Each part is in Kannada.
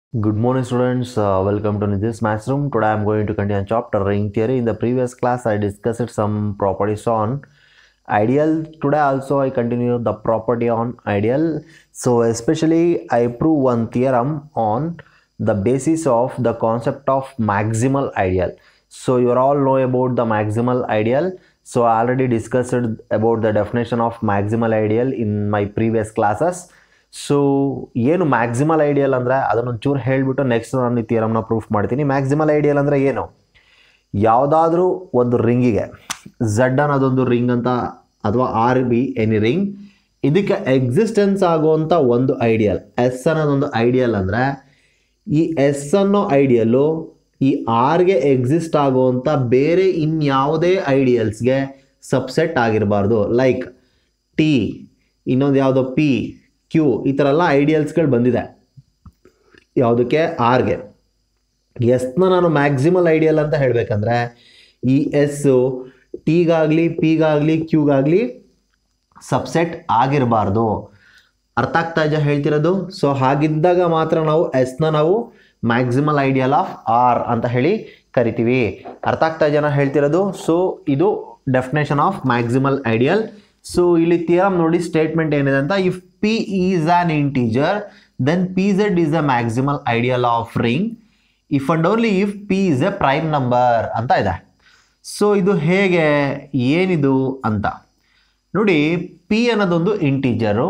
Good morning, students. Uh, welcome to this maths room. Today I am going to continue chapter ring theory. In the previous class, I discussed some properties on ideal. Today also I continue the property on ideal. So especially I prove one theorem on the basis of the concept of maximal ideal. So you all know about the maximal ideal. So I already discussed about the definition of maximal ideal in my previous classes. So ಏನು ಮ್ಯಾಕ್ಸಿಮಲ್ ಐಡಿಯಲ್ ಅಂದರೆ ಅದನ್ನೊಂದು ಚೂರು ಹೇಳಿಬಿಟ್ಟು ನೆಕ್ಸ್ಟ್ ನಾನು ಈ ಥಿಯರಮ್ನ ಪ್ರೂಫ್ ಮಾಡ್ತೀನಿ ಮ್ಯಾಕ್ಸಿಮಲ್ ಐಡಿಯಲ್ ಅಂದರೆ ಏನು ಯಾವುದಾದ್ರೂ ಒಂದು ರಿಂಗಿಗೆ ಝಡ್ ಅನ್ನೋದೊಂದು ರಿಂಗ್ ಅಂತ ಅಥವಾ ಆರ್ ಬಿ ಎನಿ ರಿಂಗ್ ಇದಕ್ಕೆ ಎಕ್ಸಿಸ್ಟೆನ್ಸ್ ಆಗುವಂಥ ಒಂದು ಐಡಿಯಲ್ ಎಸ್ ಅನ್ನೋದೊಂದು ಐಡಿಯಲ್ ಅಂದರೆ ಈ ಎಸ್ ಅನ್ನೋ ಐಡಿಯಲ್ಲು ಈ ಆರ್ಗೆ ಎಕ್ಸಿಸ್ಟ್ ಆಗುವಂಥ ಬೇರೆ ಇನ್ಯಾವುದೇ ಐಡಿಯಲ್ಸ್ಗೆ ಸಬ್ಸೆಟ್ ಆಗಿರಬಾರ್ದು ಲೈಕ್ ಟಿ ಇನ್ನೊಂದು ಯಾವುದೋ ಪಿ ಕ್ಯೂ ಈ ಥರ ಎಲ್ಲ ಐಡಿಯಲ್ಸ್ಗಳು ಬಂದಿದೆ ಯಾವುದಕ್ಕೆ ಆರ್ಗೆ ಎಸ್ನ ನಾನು ಮ್ಯಾಕ್ಸಿಮಲ್ ಐಡಿಯಲ್ ಅಂತ ಹೇಳಬೇಕಂದ್ರೆ ಈ ಎಸ್ಸು ಟಿಗಾಗಲಿ ಪಿಗಾಗಲಿ ಕ್ಯೂಗಾಗಲಿ ಸಬ್ಸೆಟ್ ಆಗಿರಬಾರ್ದು ಅರ್ಥ ಆಗ್ತಾ ಇದೆಯಾ ಹೇಳ್ತಿರೋದು ಸೊ ಹಾಗಿದ್ದಾಗ ಮಾತ್ರ ನಾವು ಎಸ್ನ ನಾವು ಮ್ಯಾಕ್ಸಿಮಲ್ ಐಡಿಯಲ್ ಆಫ್ ಆರ್ ಅಂತ ಹೇಳಿ ಕರಿತೀವಿ ಅರ್ಥ ಆಗ್ತಾ ಇದೆಯಾ ಹೇಳ್ತಿರೋದು ಸೊ ಇದು definition of maximal ideal so ಇಲ್ಲಿ ಥಿಯರಮ್ ನೋಡಿ ಸ್ಟೇಟ್ಮೆಂಟ್ ಏನಿದೆ ಅಂತ if P is an integer then P Z is a maximal ideal of ring if and only if P is a prime number ಅಂತ ಇದೆ ಸೊ ಇದು ಹೇಗೆ ಏನಿದು ಅಂತ ನೋಡಿ ಪಿ ಅನ್ನೋದೊಂದು integer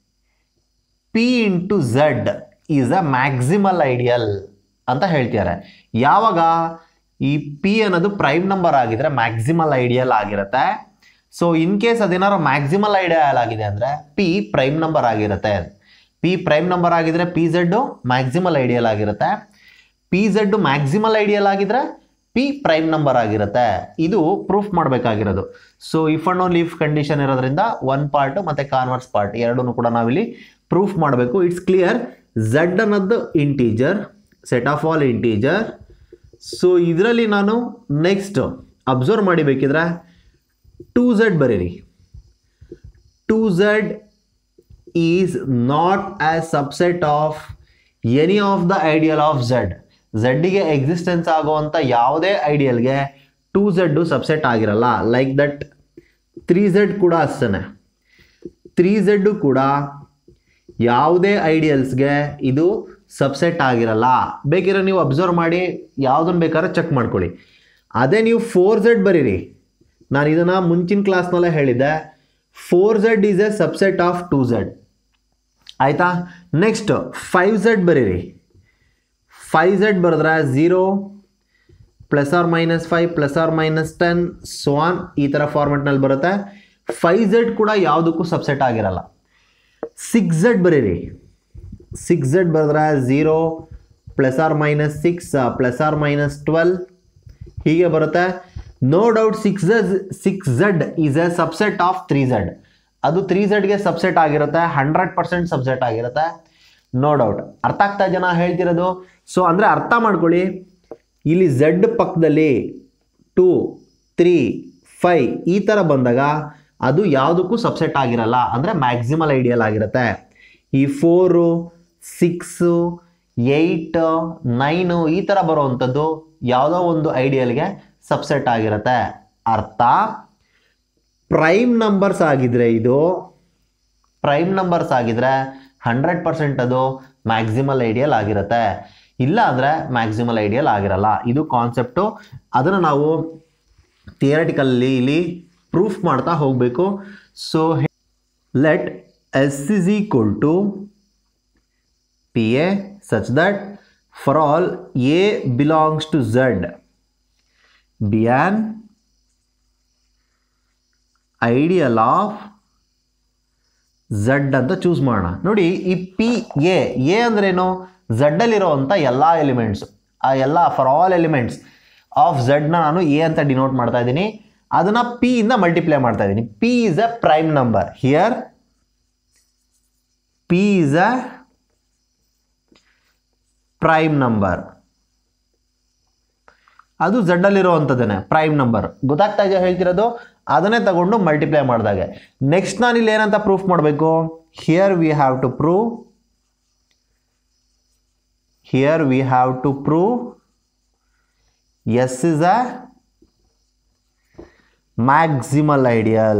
P into Z is a maximal ideal ಅಂತ ಹೇಳ್ತಿದ್ದಾರೆ ಯಾವಾಗ ಈ ಪಿ ಅನ್ನೋದು ಪ್ರೈಮ್ ನಂಬರ್ ಆಗಿದ್ರೆ ಮ್ಯಾಕ್ಸಿಮಲ್ ಐಡಿಯಲ್ ಆಗಿರುತ್ತೆ ಸೊ ಇನ್ ಕೇಸ್ ಅದೇನಾದ್ರು ಮ್ಯಾಕ್ಸಿಮಲ್ ಐಡಿಯಲ್ ಆಗಿದೆ ಅಂದರೆ ಪಿ ಪ್ರೈಮ್ ನಂಬರ್ ಆಗಿರುತ್ತೆ ಪಿ ಪ್ರೈಮ್ ನಂಬರ್ ಆಗಿದ್ರೆ ಪಿ ಝಡ್ಡು ಮ್ಯಾಕ್ಸಿಮಲ್ ಐಡಿಯಲ್ ಆಗಿರುತ್ತೆ ಪಿ ಝಡ್ಡು ಮ್ಯಾಕ್ಸಿಮಲ್ ಐಡಿಯಲ್ ಆಗಿದ್ರೆ ಪಿ ಪ್ರೈಮ್ ನಂಬರ್ ಆಗಿರುತ್ತೆ ಇದು ಪ್ರೂಫ್ ಮಾಡಬೇಕಾಗಿರೋದು so if and only if condition ಇರೋದ್ರಿಂದ ಒನ್ ಪಾರ್ಟ್ ಮತ್ತು ಕಾನ್ವರ್ಸ್ ಪಾರ್ಟ್ ಎರಡೂ ಕೂಡ ನಾವಿಲ್ಲಿ ಪ್ರೂಫ್ ಮಾಡಬೇಕು ಇಟ್ಸ್ ಕ್ಲಿಯರ್ ಝಡ್ ಅನ್ನೋದು integer set of all integer so ಇದರಲ್ಲಿ ನಾನು ನೆಕ್ಸ್ಟ್ ಅಬ್ಸರ್ವ್ ಮಾಡಿ ಬೇಕಿದ್ರೆ ಟೂ ಝಡ್ ಬರೀರಿ two Z is not as subset of any of the ideal of Z ಝಡ್ಡಿಗೆ ಎಕ್ಸಿಸ್ಟೆನ್ಸ್ ಆಗುವಂಥ ಯಾವುದೇ ಐಡಿಯಲ್ಗೆ ಟೂ ಝಡ್ಡು ಸಬ್ಸೆಟ್ ಆಗಿರಲ್ಲ ಲೈಕ್ ದಟ್ ತ್ರೀ ಝಡ್ ಕೂಡ ಅಷ್ಟೇ ತ್ರೀ ಝಡ್ಡು ಕೂಡ ಯಾವುದೇ ಐಡಿಯಲ್ಸ್ಗೆ ಇದು ಸಬ್ಸೆಟ್ ಆಗಿರಲ್ಲ ಬೇಕಿದ್ರೆ ನೀವು ಅಬ್ಸರ್ವ್ ಮಾಡಿ ಯಾವುದನ್ನು ಬೇಕಾದ್ರೆ ಚೆಕ್ ಮಾಡ್ಕೊಳ್ಳಿ ಅದೇ ನೀವು ಫೋರ್ ಝಡ್ ಬರೀರಿ ನಾನು ಇದನ್ನು ಮುಂಚಿನ ಕ್ಲಾಸ್ನಲ್ಲೇ ಹೇಳಿದ್ದೆ four Z is a subset of two Z ಆಯಿತಾ ನೆಕ್ಸ್ಟ್ ಫೈವ್ ಝಡ್ ಬರೀರಿ ಫೈವ್ ಝಡ್ ಬರೆದ್ರೆ zero plus or minus five plus or minus ten so on ಈ ಥರ ಫಾರ್ಮೆಟ್ನಲ್ಲಿ ಬರುತ್ತೆ ಫೈವ್ ಝಡ್ ಕೂಡ ಯಾವುದಕ್ಕೂ ಸಬ್ಸೆಟ್ ಆಗಿರಲ್ಲ ಸಿಕ್ಸ್ ಝಡ್ ಬರೀರಿ ಸಿಕ್ಸ್ ಝಡ್ ಬರೆದ್ರೆ zero plus or minus six plus or minus twelve ಹೀಗೆ ಬರುತ್ತೆ no doubt six Z six Z is a subset of three Z ಅದು ತ್ರೀ ಝಡ್ಗೆ ಸಬ್ಸೆಟ್ ಆಗಿರುತ್ತೆ ಹಂಡ್ರೆಡ್ ಪರ್ಸೆಂಟ್ ಸಬ್ಸೆಟ್ ಆಗಿರುತ್ತೆ ನೋ ಡೌಟ್ ಅರ್ಥ ಆಗ್ತಾ ಜನ ಹೇಳ್ತಿರೋದು ಸೊ ಅಂದರೆ ಅರ್ಥ ಮಾಡ್ಕೊಳ್ಳಿ ಇಲ್ಲಿ ಝಡ್ ಪಕ್ಕದಲ್ಲಿ ಟೂ ತ್ರೀ ಫೈ ಈ ಥರ ಬಂದಾಗ ಅದು ಯಾವುದಕ್ಕೂ ಸಬ್ಸೆಟ್ ಆಗಿರಲ್ಲ ಅಂದರೆ ಮ್ಯಾಕ್ಸಿಮಲ್ ಐಡಿಯಲ್ ಆಗಿರುತ್ತೆ ಈ ಫೋರು ಸಿಕ್ಸು ಏಯ್ಟ್ ನೈನು ಈ ಥರ ಬರುವಂಥದ್ದು ಯಾವುದೋ ಒಂದು ಐಡಿಯಲ್ಗೆ ಸಬ್ಸೆಟ್ ಆಗಿರುತ್ತೆ ಅರ್ಥ ಪ್ರೈಮ್ ನಂಬರ್ಸ್ ಆಗಿದ್ರೆ ಇದು ಪ್ರೈಮ್ ನಂಬರ್ಸ್ ಆಗಿದ್ರೆ ಹಂಡ್ರೆಡ್ ಪರ್ಸೆಂಟ್ ಅದು ಮ್ಯಾಕ್ಸಿಮಲ್ ಐಡಿಯಲ್ ಆಗಿರುತ್ತೆ ಇಲ್ಲ ಅಂದರೆ ಮ್ಯಾಕ್ಸಿಮಲ್ ಐಡಿಯಲ್ ಆಗಿರಲ್ಲ ಇದು ಕಾನ್ಸೆಪ್ಟು ಅದನ್ನು ನಾವು ಥಿಯರಟಿಕಲ್ಲಿ ಇಲ್ಲಿ ಪ್ರೂಫ್ ಮಾಡ್ತಾ ಹೋಗಬೇಕು so let S is equal to P A such that for all A belongs to Z be an ideal of Z ಅಂತ ಚೂಸ್ ಮಾಡೋಣ ನೋಡಿ ಈ ಪಿ ಎ ಎ ಅಂದ್ರೇನು ಝಡ್ಡಲ್ಲಿರೋವಂಥ ಎಲ್ಲ ಎಲಿಮೆಂಟ್ಸ್ ಆ ಎಲ್ಲ ಫಾರ್ ಆಲ್ ಎಲಿಮೆಂಟ್ಸ್ ಆಫ್ ಝಡ್ನ ನಾನು ಎ ಅಂತ ಡಿನೋಟ್ ಮಾಡ್ತಾ ಇದ್ದೀನಿ ಅದನ್ನು ಪಿ ಇಂದ ಮಲ್ಟಿಪ್ಲೈ ಮಾಡ್ತಾ ಇದ್ದೀನಿ P is a prime number here P is a prime number ಅದು ಝಡ್ಡಲ್ಲಿರುವಂಥದ್ದೇನೆ ಪ್ರೈಮ್ ನಂಬರ್ ಗೊತ್ತಾಗ್ತಾ ಇದೆಯಾ ಹೇಳ್ತಿರೋದು ಅದನ್ನೇ ತಗೊಂಡು ಮಲ್ಟಿಪ್ಲೈ ಮಾಡಿದಾಗೆ ನೆಕ್ಸ್ಟ್ ನಾನು ಇಲ್ಲಿ ಏನಂತ ಪ್ರೂಫ್ ಮಾಡಬೇಕು here we have to prove here we have to prove s is a maximal ideal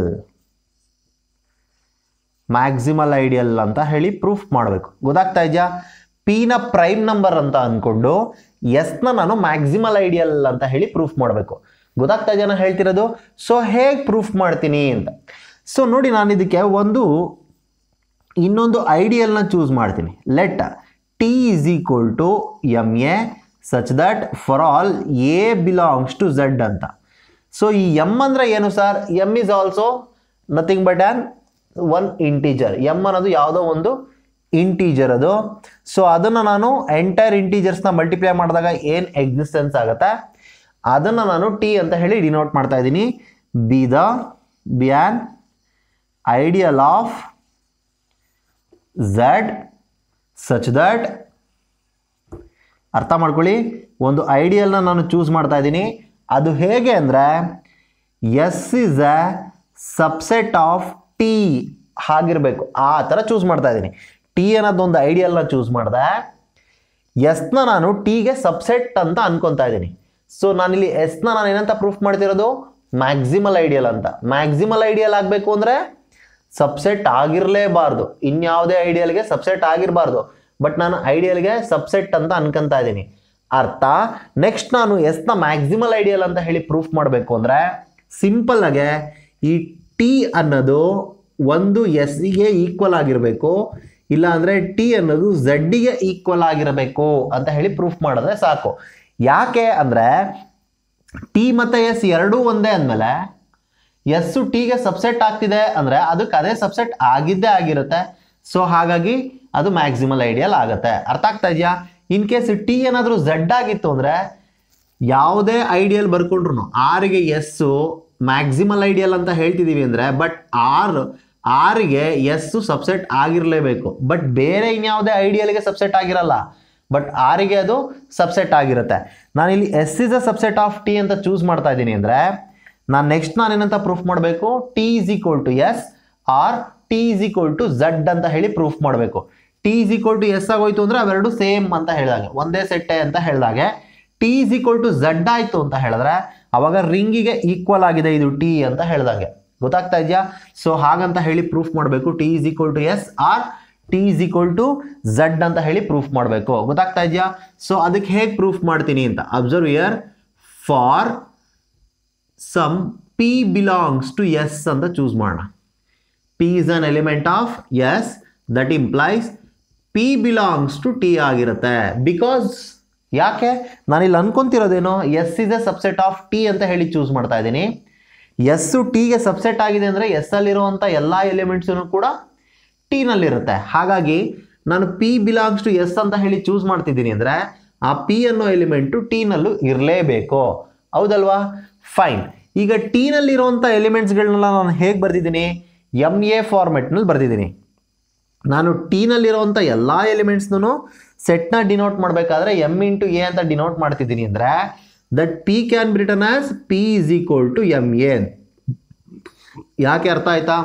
maximal ideal ಅಂತ ಹೇಳಿ ಪ್ರೂಫ್ ಮಾಡಬೇಕು ಗೊತ್ತಾಗ್ತಾ ಇದೆಯಾ ಪಿನ ಪ್ರೈಮ್ ನಂಬರ್ ಅಂತ ಅಂದ್ಕೊಂಡು ಎಸ್ನ ನಾನು ಮ್ಯಾಕ್ಸಿಮಲ್ ಐಡಿಯಲ್ ಅಂತ ಹೇಳಿ ಪ್ರೂಫ್ ಮಾಡಬೇಕು ಗೊತ್ತಾಗ್ತಾ ಇದೆಯಾ ನಾನು ಹೇಳ್ತಿರೋದು ಸೊ ಹೇಗೆ ಪ್ರೂಫ್ ಮಾಡ್ತೀನಿ ಅಂತ ಸೊ ನೋಡಿ ನಾನು ಇದಕ್ಕೆ ಒಂದು ಇನ್ನೊಂದು ಐಡಿಯಲ್ನ ಚೂಸ್ ಮಾಡ್ತೀನಿ let T is equal to M A such that for all A belongs to Z ಅಂತ ಸೊ ಈ ಎಮ್ ಅಂದರೆ ಏನು sir M is also nothing but an one integer M ಅನ್ನೋದು ಯಾವುದೋ ಒಂದು ಇಂಟೀಜರ್ ಅದು ಸೊ ಅದನ್ನು ನಾನು ಎಂಟೈರ್ ಇಂಟೀಜರ್ಸ್ನ ಮಲ್ಟಿಪ್ಲೈ ಮಾಡಿದಾಗ ಏನು ಎಕ್ಸಿಸ್ಟೆನ್ಸ್ ಆಗುತ್ತೆ ಅದನ್ನು ನಾನು ಟಿ ಅಂತ ಹೇಳಿ ಡಿನೋಟ್ ಮಾಡ್ತಾ ಇದ್ದೀನಿ be the ban ideal of Z such that ಅರ್ಥ ಮಾಡ್ಕೊಳ್ಳಿ ಒಂದು ಐಡಿಯಲ್ನ ನಾನು ಚೂಸ್ ಮಾಡ್ತಾ ಇದ್ದೀನಿ ಅದು ಹೇಗೆ ಅಂದರೆ S is a subset of T ಹಾಗಿರಬೇಕು ಆ ಥರ ಚೂಸ್ ಮಾಡ್ತಾ ಇದ್ದೀನಿ ಟಿ ಅನ್ನೋದೊಂದು ಐಡಿಯಲ್ನ ಚೂಸ್ ಮಾಡಿದೆ ಎಸ್ನ ನಾನು ಟಿಗೆ ಸಬ್ಸೆಟ್ ಅಂತ ಅನ್ಕೊತಾ ಇದ್ದೀನಿ ಸೊ ನಾನಿಲ್ಲಿ ಎಸ್ನ ನಾನು ಏನಂತ ಪ್ರೂಫ್ ಮಾಡ್ತಿರೋದು ಮ್ಯಾಕ್ಸಿಮಲ್ ಐಡಿಯಲ್ ಅಂತ ಮ್ಯಾಕ್ಸಿಮಲ್ ಐಡಿಯಲ್ ಆಗಬೇಕು ಅಂದರೆ ಸಬ್ಸೆಟ್ ಆಗಿರಲೇಬಾರ್ದು ಇನ್ಯಾವುದೇ ಐಡಿಯಲ್ಗೆ ಸಬ್ಸೆಟ್ ಆಗಿರಬಾರ್ದು ಬಟ್ ನಾನು ಐಡಿಯಲ್ಗೆ ಸಬ್ಸೆಟ್ ಅಂತ ಅನ್ಕೊಂತಾ ಇದ್ದೀನಿ ಅರ್ಥ ನೆಕ್ಸ್ಟ್ ನಾನು ಎಸ್ನ ಮ್ಯಾಕ್ಸಿಮಲ್ ಐಡಿಯಲ್ ಅಂತ ಹೇಳಿ ಪ್ರೂಫ್ ಮಾಡಬೇಕು ಅಂದರೆ ಸಿಂಪಲ್ ಆಗಿ ಈ ಟಿ ಅನ್ನೋದು ಒಂದು ಎಸ್ಗೆ ಈಕ್ವಲ್ ಆಗಿರಬೇಕು ಇಲ್ಲ ಅಂದರೆ ಟಿ ಅನ್ನೋದು ಝಡ್ಡಿಗೆ ಈಕ್ವಲ್ ಆಗಿರಬೇಕು ಅಂತ ಹೇಳಿ ಪ್ರೂಫ್ ಮಾಡಿದ್ರೆ ಸಾಕು ಯಾಕೆ ಅಂದರೆ ಟಿ ಮತ್ತು ಎಸ್ ಎರಡೂ ಒಂದೇ ಅಂದಮೇಲೆ ಎಸ್ಸು ಟಿಗೆ ಸಬ್ಸೆಟ್ ಆಗ್ತಿದೆ ಅಂದರೆ ಅದಕ್ಕೆ ಅದೇ ಸಬ್ಸೆಟ್ ಆಗಿದ್ದೇ ಆಗಿರುತ್ತೆ ಸೊ ಹಾಗಾಗಿ ಅದು ಮ್ಯಾಕ್ಸಿಮಲ್ ಐಡಿಯಲ್ ಆಗುತ್ತೆ ಅರ್ಥ ಆಗ್ತಾ ಇದೆಯಾ ಇನ್ ಕೇಸ್ ಟಿ ಏನಾದರೂ ಝಡ್ ಆಗಿತ್ತು ಅಂದರೆ ಯಾವುದೇ ಐಡಿಯಲ್ ಬರ್ಕೊಂಡ್ರು ಆರಿಗೆ ಎಸ್ಸು ಮ್ಯಾಕ್ಸಿಮಲ್ ಐಡಿಯಲ್ ಅಂತ ಹೇಳ್ತಿದ್ದೀವಿ ಅಂದರೆ ಬಟ್ ಆರ್ ಆರಿಗೆ ಎಸ್ಸು ಸಬ್ಸೆಟ್ ಆಗಿರಲೇಬೇಕು ಬಟ್ ಬೇರೆ ಇನ್ಯಾವುದೇ ಐಡಿಯಲ್ಗೆ ಸಬ್ಸೆಟ್ ಆಗಿರಲ್ಲ ಬಟ್ ಆರಿಗೆ ಅದು ಸಬ್ಸೆಟ್ ಆಗಿರುತ್ತೆ ನಾನಿಲ್ಲಿ S is a subset of T ಅಂತ ಚೂಸ್ ಮಾಡ್ತಾ ಇದ್ದೀನಿ ಅಂದರೆ ನಾನು ನೆಕ್ಸ್ಟ್ ನಾನು ಏನಂತ ಪ್ರೂಫ್ ಮಾಡಬೇಕು T is equal to S or T is equal to Z ಅಂತ ಹೇಳಿ ಪ್ರೂಫ್ ಮಾಡಬೇಕು T is equal to S ಆಗೋಯ್ತು ಅಂದರೆ ಅವೆರಡು ಸೇಮ್ ಅಂತ ಹೇಳಿದಾಗೆ ಒಂದೇ ಸೆಟ್ಟೆ ಅಂತ ಹೇಳಿದಾಗೆ T is equal to Z ಆಯಿತು ಅಂತ ಹೇಳಿದ್ರೆ ಅವಾಗ ರಿಂಗಿಗೆ ಈಕ್ವಲ್ ಆಗಿದೆ ಇದು ಟಿ ಅಂತ ಹೇಳಿದಾಗೆ ಗೊತ್ತಾಗ್ತಾ ಇದೆಯಾ ಸೊ ಹಾಗಂತ ಹೇಳಿ ಪ್ರೂಫ್ ಮಾಡಬೇಕು T is equal to S or T is equal to Z ಅಂತ ಹೇಳಿ ಪ್ರೂಫ್ ಮಾಡಬೇಕು ಗೊತ್ತಾಗ್ತಾ ಇದೆಯಾ ಸೊ ಅದಕ್ಕೆ ಹೇಗೆ ಪ್ರೂಫ್ ಮಾಡ್ತೀನಿ ಅಂತ observe here for some P belongs to S ಅಂತ ಚೂಸ್ ಮಾಡೋಣ P is an element of S that implies P belongs to T ಆಗಿರುತ್ತೆ ಬಿಕಾಸ್ ಯಾಕೆ ನಾನಿಲ್ಲಿ ಅನ್ಕೊಂತಿರೋದೇನೋ S is a subset of T ಅಂತ ಹೇಳಿ ಚೂಸ್ ಮಾಡ್ತಾ ಇದ್ದೀನಿ ಎಸ್ಸು ಟಿಗೆ ಸಬ್ಸೆಟ್ ಆಗಿದೆ ಅಂದರೆ ಎಸ್ ಅಲ್ಲಿರುವಂಥ ಎಲ್ಲ ಎಲಿಮೆಂಟ್ಸೂ ಕೂಡ ಟಿನಲ್ಲಿರುತ್ತೆ ಹಾಗಾಗಿ ನಾನು ಪಿ ಬಿಲಾಂಗ್ಸ್ ಟು ಎಸ್ ಅಂತ ಹೇಳಿ ಚೂಸ್ ಮಾಡ್ತಿದ್ದೀನಿ ಅಂದರೆ ಆ ಪಿ ಅನ್ನೋ ಎಲಿಮೆಂಟು ಟೀನಲ್ಲೂ ಇರಲೇಬೇಕು ಹೌದಲ್ವಾ ಫೈನ್ ಈಗ ಟೀನಲ್ಲಿರುವಂಥ ಎಲಿಮೆಂಟ್ಸ್ಗಳನ್ನೆಲ್ಲ ನಾನು ಹೇಗೆ ಬರ್ದಿದ್ದೀನಿ ಎಮ್ ಎ ಫಾರ್ಮೆಟ್ನಲ್ಲಿ ಬರ್ದಿದ್ದೀನಿ ನಾನು ಟೀನಲ್ಲಿರುವಂಥ ಎಲ್ಲ ಎಲಿಮೆಂಟ್ಸ್ನೂ ಸೆಟ್ನ ಡಿನೋಟ್ ಮಾಡಬೇಕಾದ್ರೆ ಎಮ್ ಇಂಟು ಎ ಅಂತ ಡಿನೋಟ್ ಮಾಡ್ತಿದ್ದೀನಿ ಅಂದರೆ that P can be written as P is equal to M A ಯಾಕೆ ಅರ್ಥ ಆಯ್ತಾ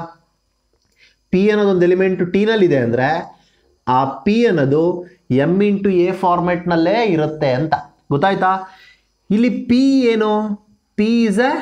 ಪಿ ಅನ್ನೋದೊಂದು ಎಲಿಮೆಂಟು ಟೀನಲ್ಲಿದೆ ಅಂದರೆ ಆ ಪಿ ಅನ್ನೋದು ಎಮ್ ಇಂಟು ಎ ಫಾರ್ಮೆಟ್ನಲ್ಲೇ ಇರುತ್ತೆ ಅಂತ ಗೊತ್ತಾಯ್ತಾ ಇಲ್ಲಿ ಪಿ ಏನು P is a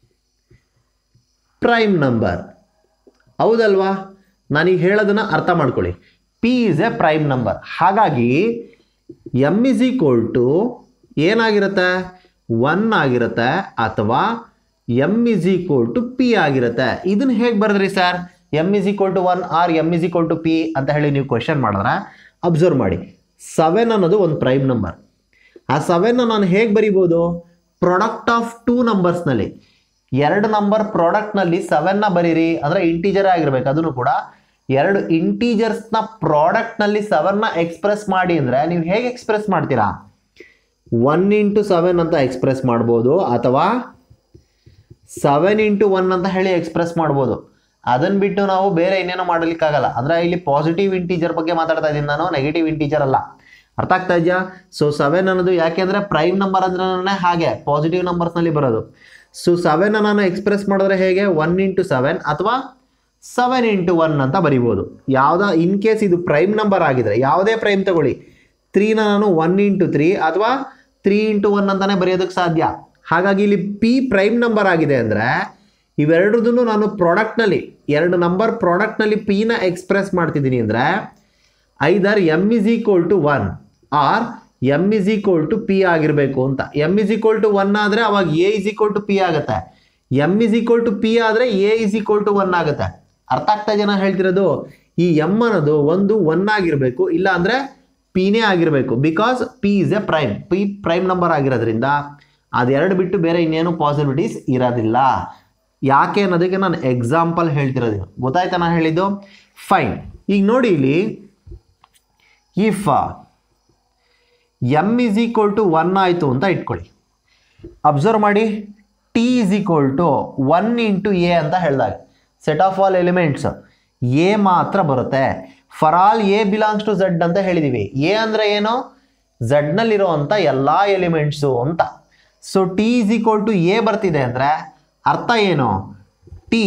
prime number ಹೌದಲ್ವಾ ನಾನೀಗ ಹೇಳೋದನ್ನು ಅರ್ಥ ಮಾಡ್ಕೊಳ್ಳಿ P is a prime number ಹಾಗಾಗಿ ಎಮ್ ಇಸ್ ಈಕ್ವಲ್ ಟು ಏನಾಗಿರುತ್ತೆ ಒನ್ ಆಗಿರುತ್ತೆ ಅಥವಾ M is equal to P ಆಗಿರುತ್ತೆ ಇದನ್ನು ಹೇಗೆ ಬರೆದ್ರಿ sir M is equal to one or M is equal to P ಅಂತ ಹೇಳಿ ನೀವು ಕ್ವೆಶನ್ ಮಾಡಿದ್ರೆ ಅಬ್ಸರ್ವ್ ಮಾಡಿ ಸೆವೆನ್ ಅನ್ನೋದು ಒಂದು ಪ್ರೈಮ್ ನಂಬರ್ ಆ ಸೆವೆನ್ನ ನಾನು ಹೇಗೆ ಬರಿಬೋದು ಪ್ರಾಡಕ್ಟ್ ಆಫ್ ಟೂ ನಂಬರ್ಸ್ನಲ್ಲಿ ಎರಡು ನಂಬರ್ ಪ್ರಾಡಕ್ಟ್ನಲ್ಲಿ ಸೆವೆನ್ನ ಬರೀರಿ ಅಂದರೆ ಇಂಟೀಜರ್ ಆಗಿರ್ಬೇಕು ಅದನ್ನು ಕೂಡ ಎರಡು ಇಂಟೀಜರ್ಸ್ನ ಪ್ರಾಡಕ್ಟ್ನಲ್ಲಿ ಸೆವೆನ್ನ ಎಕ್ಸ್ಪ್ರೆಸ್ ಮಾಡಿ ಅಂದರೆ ನೀವು ಹೇಗೆ ಎಕ್ಸ್ಪ್ರೆಸ್ ಮಾಡ್ತೀರಾ ಒನ್ ಇಂಟು ಸೆವೆನ್ ಅಂತ ಎಕ್ಸ್ಪ್ರೆಸ್ ಮಾಡ್ಬೋದು ಅಥವಾ ಸೆವೆನ್ ಇಂಟು ಒನ್ ಅಂತ ಹೇಳಿ ಎಕ್ಸ್ಪ್ರೆಸ್ ಮಾಡ್ಬೋದು ಅದನ್ನು ಬಿಟ್ಟು ನಾವು ಬೇರೆ ಇನ್ನೇನೋ ಮಾಡಲಿಕ್ಕಾಗಲ್ಲ ಅಂದರೆ ಇಲ್ಲಿ ಪಾಸಿಟಿವ್ ಇಂಟೀಜರ್ ಬಗ್ಗೆ ಮಾತಾಡ್ತಾ ಇದ್ದೀನಿ ನಾನು ನೆಗೆಟಿವ್ ಇಂಟೀಜರ್ ಅಲ್ಲ ಅರ್ಥ ಆಗ್ತಾ ಇದೆಯಾ ಸೊ ಸೆವೆನ್ ಅನ್ನೋದು ಯಾಕೆಂದರೆ ಪ್ರೈಮ್ ನಂಬರ್ ಅಂದ್ರೆ ಹಾಗೆ ಪಾಸಿಟಿವ್ ನಂಬರ್ಸ್ನಲ್ಲಿ ಬರೋದು ಸೊ ಸೆವೆನ್ ನಾನು ಎಕ್ಸ್ಪ್ರೆಸ್ ಮಾಡಿದ್ರೆ ಹೇಗೆ ಒನ್ ಇಂಟು ಸೆವೆನ್ ಅಥವಾ ಸೆವೆನ್ ಇಂಟು ಒನ್ ಅಂತ ಬರಿಬೋದು ಯಾವುದ ಇನ್ ಕೇಸ್ ಇದು ಪ್ರೈಮ್ ನಂಬರ್ ಆಗಿದ್ರೆ ಯಾವುದೇ ಪ್ರೈಮ್ ತಗೊಳ್ಳಿ ತ್ರೀನ ನಾನು ಒನ್ ಇಂಟು ತ್ರೀ ಅಥವಾ ತ್ರೀ ಇಂಟು ಒನ್ ಅಂತಲೇ ಬರೆಯೋದಕ್ಕೆ ಸಾಧ್ಯ ಹಾಗಾಗಿ ಇಲ್ಲಿ ಪಿ ಪ್ರೈಮ್ ನಂಬರ್ ಆಗಿದೆ ಅಂದರೆ ಇವೆರಡದನ್ನು ನಾನು ಪ್ರಾಡಕ್ಟ್ನಲ್ಲಿ ಎರಡು ನಂಬರ್ ಪ್ರಾಡಕ್ಟ್ನಲ್ಲಿ ಪಿನ ಎಕ್ಸ್ಪ್ರೆಸ್ ಮಾಡ್ತಿದ್ದೀನಿ ಅಂದರೆ either M is equal to one or M is equal to P ಆಗಿರಬೇಕು ಅಂತ M is equal to one ಆದರೆ ಅವಾಗ A is equal to P ಆಗುತ್ತೆ M is equal to P ಆದರೆ A is equal to one ಆಗುತ್ತೆ ಅರ್ಥ ಆಗ್ತಾ ಜನ ಹೇಳ್ತಿರೋದು ಈ ಎಮ್ ಅನ್ನೋದು ಒಂದು ಒನ್ ಆಗಿರಬೇಕು ಇಲ್ಲ ಅಂದರೆ ಪಿನೇ ಆಗಿರಬೇಕು because P is a prime P prime number ಆಗಿರೋದ್ರಿಂದ ಅದೆರಡು ಬಿಟ್ಟು ಬೇರೆ ಇನ್ನೇನು ಪಾಸಿಬಿಲಿಟೀಸ್ ಇರೋದಿಲ್ಲ ಯಾಕೆ ಅನ್ನೋದಕ್ಕೆ ನಾನು ಎಕ್ಸಾಂಪಲ್ ಹೇಳ್ತಿರೋದು ಗೊತ್ತಾಯ್ತಾ ನಾನು ಹೇಳಿದ್ದು ಫೈನ್ ಈಗ ನೋಡಿ ಇಲ್ಲಿ if M is equal to one ಆಯಿತು ಅಂತ ಇಟ್ಕೊಳ್ಳಿ ಅಬ್ಸರ್ವ್ ಮಾಡಿ T is equal to one into A ಅಂತ ಹೇಳಿದಾಗ set of all elements A ಮಾತ್ರ ಬರುತ್ತೆ for all A belongs to Z ಅಂತ ಹೇಳಿದ್ದೀವಿ ಎ ಅಂದರೆ ಏನು ಝಡ್ನಲ್ಲಿರುವಂಥ ಎಲ್ಲ ಎಲಿಮೆಂಟ್ಸು ಅಂತ so T is equal to A ಬರ್ತಿದೆ ಅಂದರೆ ಅರ್ಥ ಏನು ಟಿ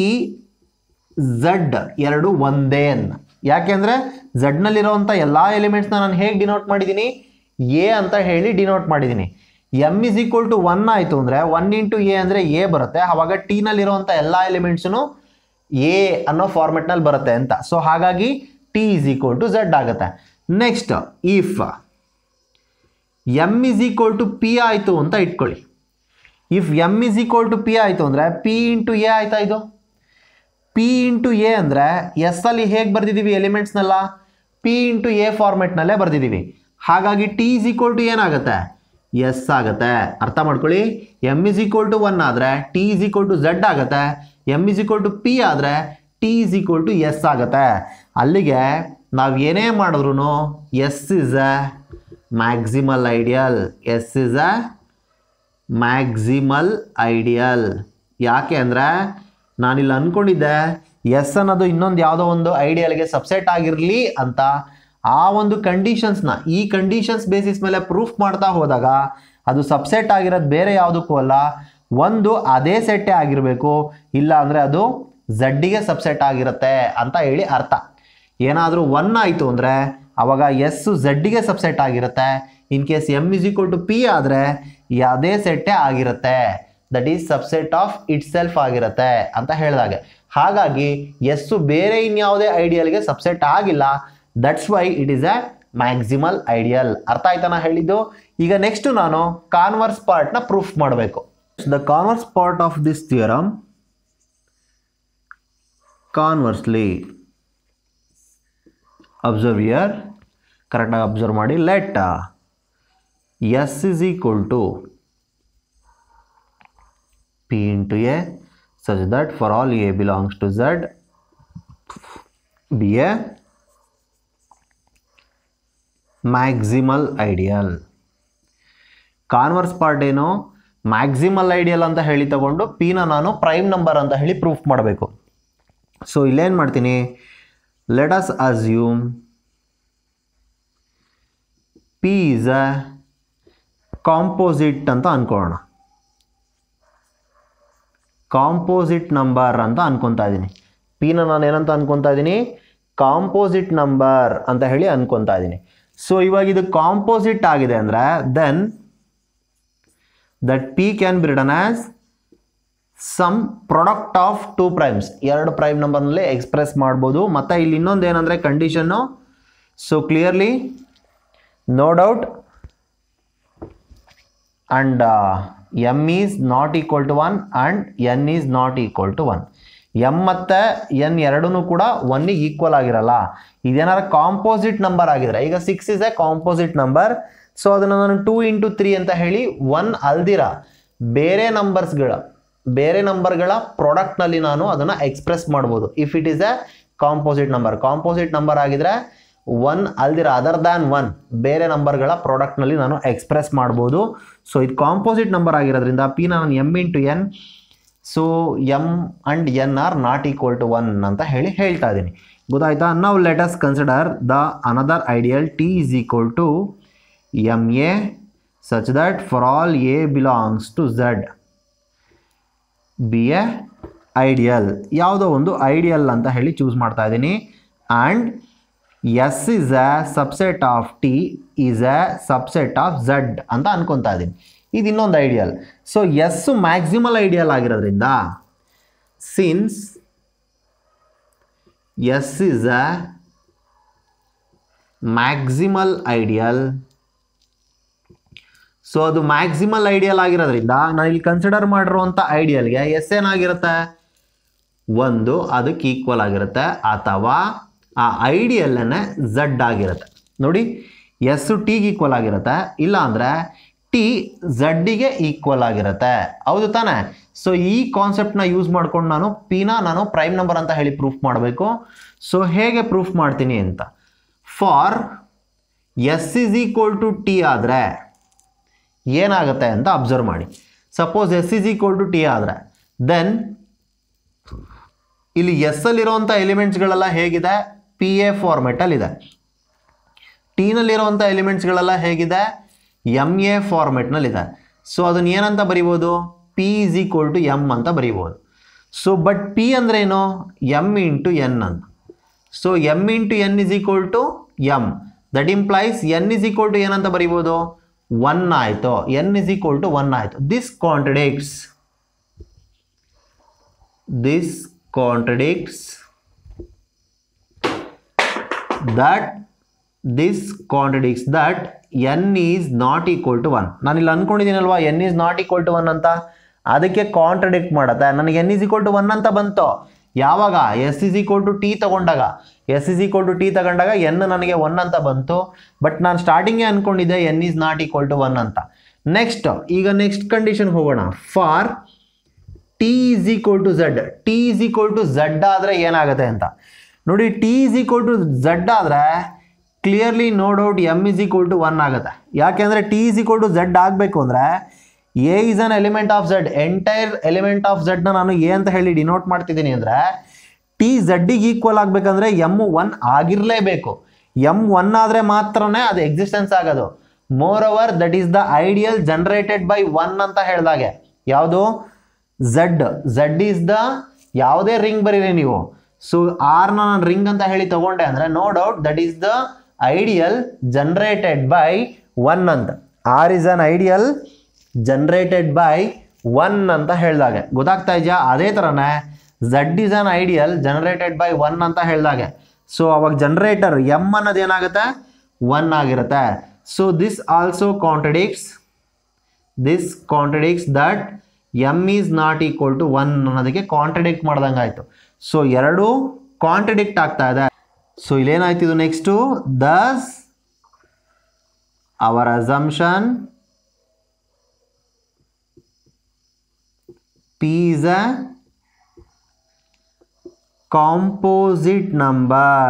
ಝಡ್ ಎರಡು ಒಂದೇ ಅನ್ನ ಯಾಕೆಂದರೆ ಝಡ್ನಲ್ಲಿರುವಂಥ ಎಲ್ಲ ಎಲಿಮೆಂಟ್ಸ್ನ ನಾನು ಹೇಗೆ ಡಿನೋಟ್ ಮಾಡಿದ್ದೀನಿ ಎ ಅಂತ ಹೇಳಿ ಡಿನೋಟ್ ಮಾಡಿದ್ದೀನಿ M is equal to one ಆಯಿತು ಅಂದರೆ ಒನ್ ಇಂಟು ಎ ಅಂದರೆ ಎ ಬರುತ್ತೆ ಆವಾಗ ಟೀನಲ್ಲಿರುವಂಥ ಎಲ್ಲ ಎಲಿಮೆಂಟ್ಸೂ ಎ ಅನ್ನೋ ಫಾರ್ಮೆಟ್ನಲ್ಲಿ ಬರುತ್ತೆ ಅಂತ ಸೊ ಹಾಗಾಗಿ T is equal to Z ಆಗುತ್ತೆ next if M is equal to P ಆಯಿತು ಅಂತ ಇಟ್ಕೊಳ್ಳಿ if M is equal to P ಆಯಿತು ಅಂದರೆ ಪಿ ಇಂಟು ಎ ಆಯ್ತಾ ಇದು ಪಿ ಇಂಟು ಎ ಅಂದರೆ ಎಸ್ ಅಲ್ಲಿ ಹೇಗೆ ಬರ್ದಿದ್ದೀವಿ ಎಲಿಮೆಂಟ್ಸ್ನೆಲ್ಲ ಪಿ ಇಂಟು ಎ ಫಾರ್ಮೆಟ್ನಲ್ಲೇ ಬರ್ದಿದ್ದೀವಿ ಹಾಗಾಗಿ ಟಿ ಇಸ್ ಈಕ್ವಲ್ ಟು ಏನಾಗುತ್ತೆ ಎಸ್ ಆಗುತ್ತೆ ಅರ್ಥ ಮಾಡ್ಕೊಳ್ಳಿ M is equal to one ಆದರೆ T is equal to Z ಆಗುತ್ತೆ M is equal to P ಆದರೆ T is equal to S ಆಗುತ್ತೆ ಅಲ್ಲಿಗೆ ನಾವು ಏನೇ ಮಾಡಿದ್ರು S is a maximal ideal S is a maximal ideal ಯಾಕೆ ಅಂದರೆ ನಾನಿಲ್ಲಿ ಅಂದ್ಕೊಂಡಿದ್ದೆ ಎಸ್ ಅನ್ನೋದು ಇನ್ನೊಂದು ಯಾವುದೋ ಒಂದು ಐಡಿಯಲ್ಗೆ ಸಬ್ಸೆಟ್ ಆಗಿರಲಿ ಅಂತ ಆ ಒಂದು ಕಂಡೀಷನ್ಸ್ನ ಈ ಕಂಡೀಷನ್ಸ್ ಬೇಸಿಸ್ ಮೇಲೆ ಪ್ರೂಫ್ ಮಾಡ್ತಾ ಹೋದಾಗ ಅದು ಸಬ್ಸೆಟ್ ಆಗಿರೋದು ಬೇರೆ ಯಾವುದಕ್ಕೂ ಅಲ್ಲ ಒಂದು ಅದೇ ಸೆಟ್ಟೇ ಆಗಿರಬೇಕು ಇಲ್ಲ ಅಂದರೆ ಅದು ಝಡ್ಡಿಗೆ ಸಬ್ಸೆಟ್ ಆಗಿರುತ್ತೆ ಅಂತ ಹೇಳಿ ಅರ್ಥ ಏನಾದರೂ ಒನ್ ಆಯಿತು ಅಂದರೆ ಅವಾಗ ಎಸ್ ಝಡ್ಡಿಗೆ ಸಬ್ಸೆಟ್ ಆಗಿರುತ್ತೆ in case M is equal to P ಆದರೆ ಅದೇ ಸೆಟ್ಟೇ ಆಗಿರುತ್ತೆ that is subset of itself ಆಗಿರುತ್ತೆ ಅಂತ ಹೇಳಿದಾಗೆ ಹಾಗಾಗಿ ಎಸ್ಸು ಬೇರೆ ಇನ್ಯಾವುದೇ ಐಡಿಯಲ್ಗೆ ಸಬ್ಸೆಟ್ ಆಗಿಲ್ಲ that's why it is a maximal ideal ಅರ್ಥ ಆಯ್ತಾ ನಾ ಹೇಳಿದ್ದು ಈಗ ನೆಕ್ಸ್ಟ್ ನಾನು ಕಾನ್ವರ್ಸ್ ಪಾರ್ಟ್ನ ಪ್ರೂಫ್ ಮಾಡಬೇಕು the converse part of this theorem conversely observe here ಕರೆಕ್ಟಾಗಿ ಅಬ್ಸರ್ವ್ ಮಾಡಿ let S is equal to P into A such that for all A belongs to Z be a maximal ideal converse part ಏನು ಮ್ಯಾಕ್ಸಿಮಲ್ ಐಡಿಯಲ್ ಅಂತ ಹೇಳಿ ತಗೊಂಡು ಪಿನ ನಾನು ಪ್ರೈಮ್ ನಂಬರ್ ಅಂತ ಹೇಳಿ ಪ್ರೂಫ್ ಮಾಡಬೇಕು ಸೊ ಇಲ್ಲೇನು ಮಾಡ್ತೀನಿ let us assume P is a composite ಅಂತ ಅನ್ಕೊಳ್ಳೋಣ ಕಾಂಪೋಸಿಟ್ ನಂಬರ್ ಅಂತ ಅನ್ಕೊತಾ ಇದ್ದೀನಿ ಪಿನ ನಾನು ಏನಂತ ಅನ್ಕೊತಾ ಇದ್ದೀನಿ ಕಾಂಪೋಸಿಟ್ ನಂಬರ್ ಅಂತ ಹೇಳಿ ಅನ್ಕೊತಾ ಇದ್ದೀನಿ ಸೊ ಇವಾಗ ಇದು ಕಾಂಪೋಸಿಟ್ ಆಗಿದೆ ಅಂದರೆ then that P can be written as some product of two primes ಎರಡು ಪ್ರೈಮ್ ನಂಬರ್ನಲ್ಲಿ ಎಕ್ಸ್ಪ್ರೆಸ್ ಮಾಡ್ಬೋದು ಮತ್ತು ಇಲ್ಲಿ ಇನ್ನೊಂದು ಏನಂದರೆ condition so clearly no doubt and M is not equal to one and N is not equal to one M ಮತ್ತು ಎನ್ ಎರಡೂ ಕೂಡ ಒನ್ನಿಗೆ ಈಕ್ವಲ್ ಆಗಿರಲ್ಲ ಇದೇನಾರ ಕಾಂಪೋಸಿಟ್ ನಂಬರ್ ಆಗಿದ್ರೆ ಈಗ six is a composite number so ಅದನ್ನು ನಾನು ಟೂ ಇಂಟು ತ್ರೀ ಅಂತ ಹೇಳಿ ಒನ್ ಅಲ್ದಿರ ಬೇರೆ ನಂಬರ್ಸ್ಗಳ ಬೇರೆ ನಂಬರ್ಗಳ ಪ್ರಾಡಕ್ಟ್ನಲ್ಲಿ ನಾನು ಅದನ್ನು ಎಕ್ಸ್ಪ್ರೆಸ್ ಮಾಡ್ಬೋದು if it is a composite number composite number ಆಗಿದ್ರೆ ಒನ್ ಅಲ್ದಿರ ಅದರ್ ದ್ಯಾನ್ ಒನ್ ಬೇರೆ ನಂಬರ್ಗಳ ಪ್ರಾಡಕ್ಟ್ನಲ್ಲಿ ನಾನು ಎಕ್ಸ್ಪ್ರೆಸ್ ಮಾಡ್ಬೋದು ಸೊ ಇದು ಕಾಂಪೋಸಿಟ್ ನಂಬರ್ ಆಗಿರೋದ್ರಿಂದ ಪಿ ನಾನು M into N so M and N are not equal to one ಅಂತ ಹೇಳಿ ಹೇಳ್ತಾ ಇದ್ದೀನಿ ಗೊತ್ತಾಯ್ತಾ ನಾವು let us consider the another ideal T is equal to M A such that for all A belongs to Z be A ideal ಯಾವುದೋ ಒಂದು ಐಡಿಯಲ್ ಅಂತ ಹೇಳಿ ಚೂಸ್ ಮಾಡ್ತಾ ಇದ್ದೀನಿ and S is a subset of T is a subset of Z ಅಂತ ಅನ್ಕೊತಾ ಇದ್ದೀನಿ ಇದು ಇನ್ನೊಂದು ideal so S maximal ideal ಆಗಿರೋದ್ರಿಂದ since S is a maximal ideal so ಅದು ಮ್ಯಾಕ್ಸಿಮಲ್ ಐಡಿಯಲ್ ಆಗಿರೋದ್ರಿಂದ ನಾನು ಇಲ್ಲಿ ಕನ್ಸಿಡರ್ ಮಾಡಿರುವಂಥ ಐಡಿಯಲ್ಗೆ ಎಸ್ ಏನಾಗಿರುತ್ತೆ ಒಂದು ಅದಕ್ಕೆ ಈಕ್ವಲ್ ಆಗಿರುತ್ತೆ ಅಥವಾ ಆ ಐಡಿಯಲ್ಲೇ ಝಡ್ ಆಗಿರುತ್ತೆ ನೋಡಿ ಎಸ್ ಟಿಗೆ ಈಕ್ವಲ್ ಆಗಿರುತ್ತೆ ಇಲ್ಲ ಅಂದರೆ ಟಿ ಝಡ್ಡಿಗೆ ಈಕ್ವಲ್ ಆಗಿರುತ್ತೆ ಹೌದು ತಾನೇ ಸೊ ಈ ಕಾನ್ಸೆಪ್ಟ್ನ ಯೂಸ್ ಮಾಡ್ಕೊಂಡು ನಾನು ಪಿನ ನಾನು ಪ್ರೈಮ್ ನಂಬರ್ ಅಂತ ಹೇಳಿ ಪ್ರೂಫ್ ಮಾಡಬೇಕು ಸೊ ಹೇಗೆ ಪ್ರೂಫ್ ಮಾಡ್ತೀನಿ ಅಂತ for S is equal to T ಆದರೆ ಏನಾಗುತ್ತೆ ಅಂತ ಅಬ್ಸರ್ವ್ ಮಾಡಿ suppose S is equal to T ಆದರೆ ದೆನ್ ಇಲ್ಲಿ ಎಸ್ ಅಲ್ಲಿರುವಂಥ ಎಲಿಮೆಂಟ್ಸ್ಗಳೆಲ್ಲ ಹೇಗಿದೆ ಪಿ ಎ ಫಾರ್ಮೆಟಲ್ಲಿದೆ ಟಿನಲ್ಲಿರುವಂಥ ಎಲಿಮೆಂಟ್ಸ್ಗಳೆಲ್ಲ ಹೇಗಿದೆ ಎಮ್ ಎ ಫಾರ್ಮೆಟ್ನಲ್ಲಿದೆ ಸೊ ಅದನ್ನ ಏನಂತ ಬರಿಬೋದು P is equal to M ಅಂತ ಬರಿಬೋದು ಸೊ ಬಟ್ ಪಿ ಅಂದ್ರೆ ಏನು ಎಮ್ ಇಂಟು ಎನ್ ಅಂತ so M into N is equal to M that implies N is equal to ಏನಂತ ಬರಿಬೋದು ಒನ್ ಆಯಿತು N is equal to one ಆಯಿತು this contradicts this contradicts that this contradicts that n is not equal to 1 ನಾನು ಇಲ್ಲಿ ಅನ್ಕೊಂಡಿದ್ದೀನಲ್ವಾ n is not equal to 1 ಅಂತ ಅದಕ್ಕೆ ಕಾಂಟ್ರಡಿಕ್ಟ್ ಮಾಡುತ್ತೆ ನನಗೆ n is equal to 1 ಅಂತ ಬಂತು ಯಾವಾಗ S is equal to T ತಗೊಂಡಾಗ S is equal to T ತಗೊಂಡಾಗ ಎನ್ ನನಗೆ ಒನ್ ಅಂತ ಬಂತು ಬಟ್ ನಾನು ಸ್ಟಾರ್ಟಿಂಗೇ ಅನ್ಕೊಂಡಿದ್ದೆ N is not equal to one ಅಂತ ನೆಕ್ಸ್ಟ್ ಈಗ ನೆಕ್ಸ್ಟ್ ಕಂಡೀಷನ್ಗೆ ಹೋಗೋಣ for T is equal to Z T is equal to Z ಆದರೆ ಏನಾಗುತ್ತೆ ಅಂತ ನೋಡಿ T is equal to Z ಆದರೆ clearly no doubt M is equal to one ಆಗುತ್ತೆ ಯಾಕೆಂದರೆ T is equal to Z ಆಗಬೇಕು ಅಂದರೆ A is an element of Z entire element of ಝಡ್ನ ನಾನು ಎ ಅಂತ ಹೇಳಿ ಡಿನೋಟ್ ಮಾಡ್ತಿದ್ದೀನಿ ಅಂದರೆ ಟಿ ಝಡ್ಡಿಗೆ ಈಕ್ವಲ್ ಆಗಬೇಕಂದ್ರೆ ಎಮ್ ಒನ್ ಆಗಿರಲೇಬೇಕು ಎಮ್ ಒನ್ ಆದರೆ ಮಾತ್ರನೇ ಅದು ಎಕ್ಸಿಸ್ಟೆನ್ಸ್ ಆಗೋದು moreover that is the ideal generated by one ಅಂತ ಹೇಳಿದಾಗೆ ಯಾವುದು ಝಡ್ ಝಡ್ ಈಸ್ ದ ಯಾವುದೇ ರಿಂಗ್ ಬರೀರಿ ನೀವು ಸೊ ಆರ್ನ ನಾನು ರಿಂಗ್ ಅಂತ ಹೇಳಿ ತಗೊಂಡೆ ಅಂದರೆ no doubt that is the ideal generated by one ಅಂತ R is an ideal generated by one ಅಂತ ಹೇಳಿದಾಗೆ ಗೊತ್ತಾಗ್ತಾ ಇದೆಯಾ ಅದೇ ಥರನೇ Z is an ideal generated by one ಅಂತ ಹೇಳಿದಾಗೆ ಸೊ ಅವಾಗ ಜನರೇಟರ್ ಎಮ್ ಅನ್ನೋದು ಏನಾಗುತ್ತೆ ಒನ್ ಆಗಿರುತ್ತೆ so this also contradicts this contradicts that M is not equal to one ಅನ್ನೋದಕ್ಕೆ ಕಾಂಟ್ರಡಿಕ್ಟ್ ಮಾಡ್ದಂಗೆ ಆಯಿತು ಸೊ ಎರಡು ಕಾಂಟ್ರಡಿಕ್ಟ್ ಆಗ್ತಾ ಇದೆ ಸೊ ಇಲ್ಲೇನಾಯ್ತು ಇದು next thus our assumption P is a composite number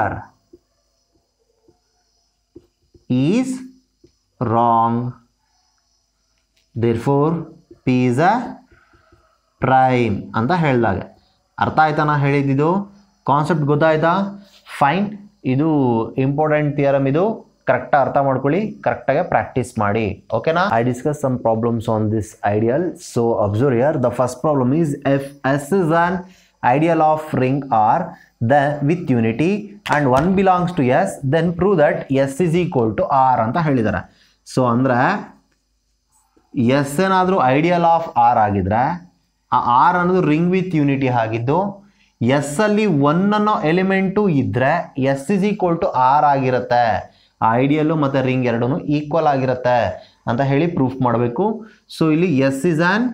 is wrong therefore p is a prime ಅಂತ ಹೇಳಿದಾಗ ಅರ್ಥ ಆಯ್ತಾ ನಾ ಹೇಳಿದ್ದು ಕಾನ್ಸೆಪ್ಟ್ ಗೊತ್ತಾಯ್ತಾ ಫೈನ್ ಇದು ಇಂಪಾರ್ಟೆಂಟ್ ಥಿಯರಮ್ ಇದು ಕರೆಕ್ಟಾಗಿ ಅರ್ಥ ಮಾಡ್ಕೊಳ್ಳಿ ಕರೆಕ್ಟಾಗಿ ಪ್ರಾಕ್ಟೀಸ್ ಮಾಡಿ ಓಕೆನಾ I discuss some problems on this ideal so observe here the first problem is if S is an ideal of ring R the with unity and one belongs to S then prove that S is equal to R ಅಂತ ಹೇಳಿದ್ದಾರೆ ಸೊ ಅಂದರೆ ಎಸ್ ಏನಾದರೂ ಐಡಿಯಲ್ ಆಫ್ ಆರ್ ಆಗಿದ್ರೆ ಆ ಆರ್ ಅನ್ನೋದು ರಿಂಗ್ ವಿತ್ ಯೂನಿಟಿ ಆಗಿದ್ದು ಎಸ್ ಅಲ್ಲಿ ಒನ್ ಅನ್ನೋ ಎಲಿಮೆಂಟು ಇದ್ದರೆ S is equal to R ಆಗಿರುತ್ತೆ ಆ ಐಡಿಯಲ್ಲು ಮತ್ತು ರಿಂಗ್ ಎರಡೂ ಈಕ್ವಲ್ ಆಗಿರುತ್ತೆ ಅಂತ ಹೇಳಿ ಪ್ರೂಫ್ ಮಾಡಬೇಕು ಸೊ ಇಲ್ಲಿ S is an